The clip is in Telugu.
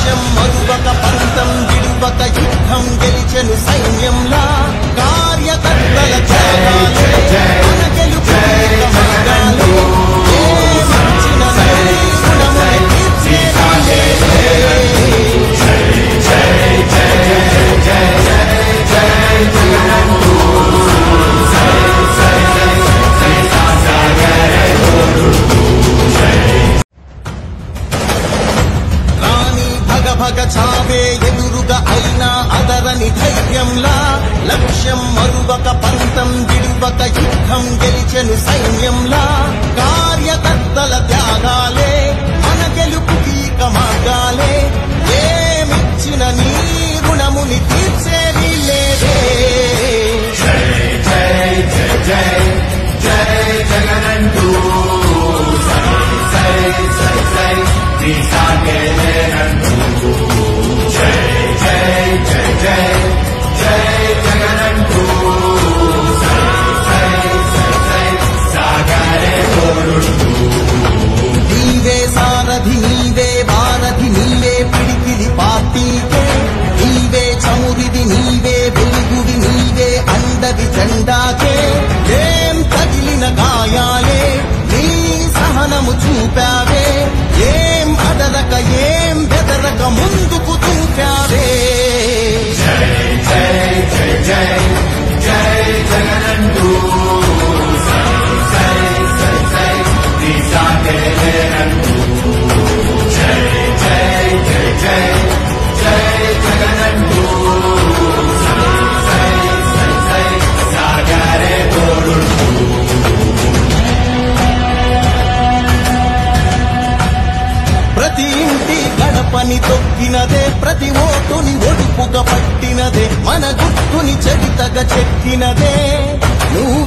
లక్ష్యం మరువక పంతం విడువక యుద్ధం గెలిచెను సైన్యంలా కార్యకర్తల త్యాగాలే మన గెలుపు మార్గాలే. ఏ మంచిన గుణముని తీర్చేవాలే. రాణి భగ భగ చావే ఎదురుగా అయినా అదరని ధైర్యంలా లక్ష్యం మరువక పంతం విడువక యుద్ధం గెలిచెను సైన్యంలా కార్యకర్తల త్యాగాలే మన గెలుపుకి ఇక మార్గాలే ఏమిచ్చిన నీ రుణముని తీర్చేది లేదే నీవే సారథి నీవే వారధి నీవే పిడికిలి పార్టీకే నీవే చమురిది నీవే వెలుగుడి నీవే అండది జెండాకే ఏం తగిలిన గాయాలే నీ సహనము చూపావే ఏం అదరక ఏం బెదరక ముందుకు చూపావే ప్రతి ఇంటి గడపని తొక్కినదే ప్రతి ఓటుని ఒడుపుగా పట్టినదే మన గుర్తుని చరితగా చెక్కినదే నువ్వు